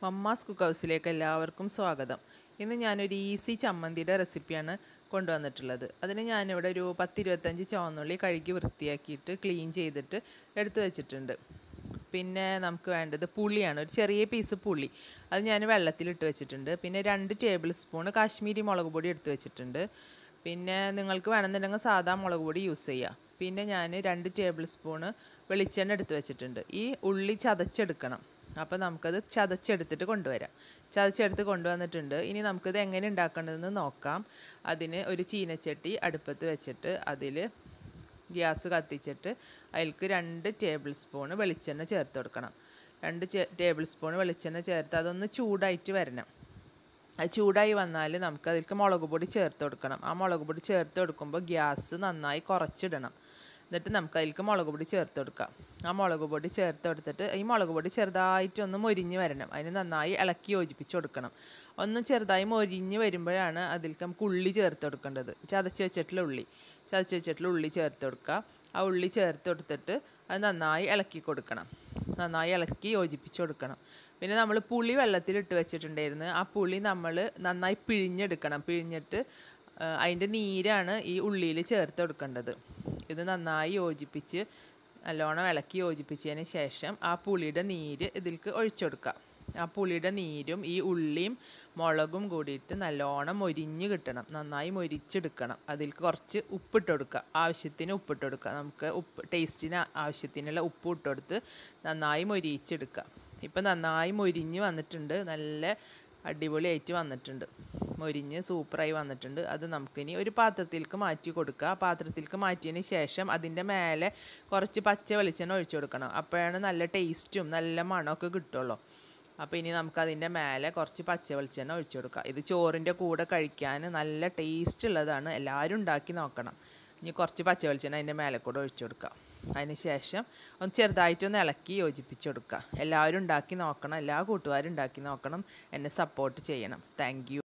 mamma's cook ഹൗസിലേക്ക് എല്ലാവർക്കും സ്വാഗതം ഇന്ന് ഞാനൊരു ഈസി ചമ്മന്തിയുടെ റെസിപ്പിയാണ് കൊണ്ടുവന്നിട്ടുള്ളത് അതിന് ഞാനിവിടെ ഒരു പത്തിരുപത്തഞ്ച് ചുവന്നുള്ളി കഴുകി വൃത്തിയാക്കിയിട്ട് ക്ലീൻ ചെയ്തിട്ട് എടുത്തു വെച്ചിട്ടുണ്ട് പിന്നെ നമുക്ക് വേണ്ടത് പുളിയാണ് ഒരു ചെറിയ പീസ് പുളി അത് ഞാൻ വെള്ളത്തിലിട്ട് വെച്ചിട്ടുണ്ട് പിന്നെ രണ്ട് ടേബിൾ സ്പൂൺ കാശ്മീരി മുളക് പൊടി എടുത്ത് വെച്ചിട്ടുണ്ട് പിന്നെ നിങ്ങൾക്ക് വേണമെന്നുണ്ടെങ്കിൽ സാധാ മുളക് പൊടി യൂസ് ചെയ്യാം പിന്നെ ഞാൻ രണ്ട് ടേബിൾ സ്പൂണ് വെളിച്ചെണ്ണ എടുത്ത് വെച്ചിട്ടുണ്ട് ഈ ഉള്ളി ചതച്ചെടുക്കണം അപ്പോൾ നമുക്കത് ചതച്ചെടുത്തിട്ട് കൊണ്ടുവരാം ചതച്ചെടുത്ത് കൊണ്ടുവന്നിട്ടുണ്ട് ഇനി നമുക്കിത് എങ്ങനെ ഉണ്ടാക്കേണ്ടതെന്ന് നോക്കാം അതിന് ഒരു ചീനച്ചട്ടി അടുപ്പത്ത് വെച്ചിട്ട് അതിൽ ഗ്യാസ് കത്തിച്ചിട്ട് അതിലേക്ക് രണ്ട് ടേബിൾ സ്പൂണ് വെളിച്ചെണ്ണ ചേർത്ത് കൊടുക്കണം രണ്ട് ടേബിൾ സ്പൂൺ വെളിച്ചെണ്ണ ചേർത്ത് അതൊന്ന് ചൂടായിട്ട് വരണം അത് ചൂടായി വന്നാൽ നമുക്ക് അതിലേക്ക് മുളക് പൊടി ചേർത്ത് കൊടുക്കണം ആ മുളക് പൊടി ചേർത്ത് കൊടുക്കുമ്പോൾ ഗ്യാസ് നന്നായി കുറച്ചിടണം എന്നിട്ട് നമുക്ക് അതിലേക്ക് മുളക് പൊടി ചേർത്ത് കൊടുക്കാം ആ മുളക് പൊടി ചേർത്ത് കൊടുത്തിട്ട് ഈ മുളക് പൊടി ചെറുതായിട്ട് ഒന്ന് മൊരിഞ്ഞ് വരണം അതിന് നന്നായി ഇളക്കി യോജിപ്പിച്ച് കൊടുക്കണം ഒന്ന് ചെറുതായി മൊരിഞ്ഞ് വരുമ്പോഴാണ് അതിലേക്ക് നമുക്ക് ഉള്ളി ചേർത്ത് കൊടുക്കേണ്ടത് ചതച്ച് വെച്ചിട്ടുള്ള ഉള്ളി ചതച്ച് വെച്ചിട്ടുള്ള ഉള്ളി ചേർത്ത് കൊടുക്കുക ആ ഉള്ളി ചേർത്ത് കൊടുത്തിട്ട് അത് നന്നായി ഇളക്കി കൊടുക്കണം നന്നായി ഇളക്കി യോജിപ്പിച്ച് കൊടുക്കണം പിന്നെ നമ്മൾ പുളി വെള്ളത്തിലിട്ട് വെച്ചിട്ടുണ്ടായിരുന്നു ആ പുളി നമ്മൾ നന്നായി പിഴിഞ്ഞെടുക്കണം പിഴിഞ്ഞിട്ട് അതിൻ്റെ നീരാണ് ഈ ഉള്ളിയിൽ ചേർത്ത് കൊടുക്കേണ്ടത് ഇത് നന്നായി യോജിപ്പിച്ച് നല്ലോണം ഇളക്കി യോജിപ്പിച്ചതിന് ശേഷം ആ പുളിയുടെ നീര് ഇതിലേക്ക് ഒഴിച്ചു കൊടുക്കുക ആ പുളിയുടെ നീരും ഈ ഉള്ളിയും മുളകും കൂടിയിട്ട് നല്ലോണം മൊരിഞ്ഞ് കിട്ടണം നന്നായി മൊരിച്ചെടുക്കണം അതിലേക്ക് കുറച്ച് ഉപ്പിട്ട് കൊടുക്കുക ആവശ്യത്തിന് ഉപ്പിട്ട് കൊടുക്കുക നമുക്ക് ഉപ്പ് ടേസ്റ്റിന് ആവശ്യത്തിനുള്ള ഉപ്പ് ഇട്ട് കൊടുത്ത് നന്നായി മൊരിച്ചെടുക്കുക ഇപ്പം നന്നായി മൊരിഞ്ഞ് വന്നിട്ടുണ്ട് നല്ല അടിപൊളിയായിട്ട് വന്നിട്ടുണ്ട് മൊരിഞ്ഞ് സൂപ്പറായി വന്നിട്ടുണ്ട് അത് നമുക്കിനി ഒരു പാത്രത്തിലേക്ക് മാറ്റി കൊടുക്കുക പാത്രത്തിലേക്ക് മാറ്റിയതിന് ശേഷം അതിൻ്റെ മേലെ കുറച്ച് പച്ച വെളിച്ചെണ്ണ ഒഴിച്ചു കൊടുക്കണം അപ്പോഴാണ് നല്ല ടേസ്റ്റും നല്ല മണമൊക്കെ കിട്ടുള്ളൂ അപ്പോൾ ഇനി നമുക്ക് അതിൻ്റെ മേലെ കുറച്ച് പച്ച വെളിച്ചെണ്ണ ഒഴിച്ചു കൊടുക്കുക ഇത് ചോറിൻ്റെ കൂടെ കഴിക്കാൻ നല്ല ടേസ്റ്റ് ഉള്ളതാണ് എല്ലാവരും ഉണ്ടാക്കി നോക്കണം ഇനി കുറച്ച് പച്ച വെളിച്ചെണ്ണ അതിൻ്റെ മേലെ കൂടെ ഒഴിച്ചു കൊടുക്കുക അതിന് ശേഷം ഒന്ന് ചെറുതായിട്ടൊന്ന് ഇളക്കി യോജിപ്പിച്ച് കൊടുക്കുക എല്ലാവരും ഉണ്ടാക്കി നോക്കണം എല്ലാ കൂട്ടുകാരും ഉണ്ടാക്കി നോക്കണം എന്നെ സപ്പോർട്ട് ചെയ്യണം താങ്ക്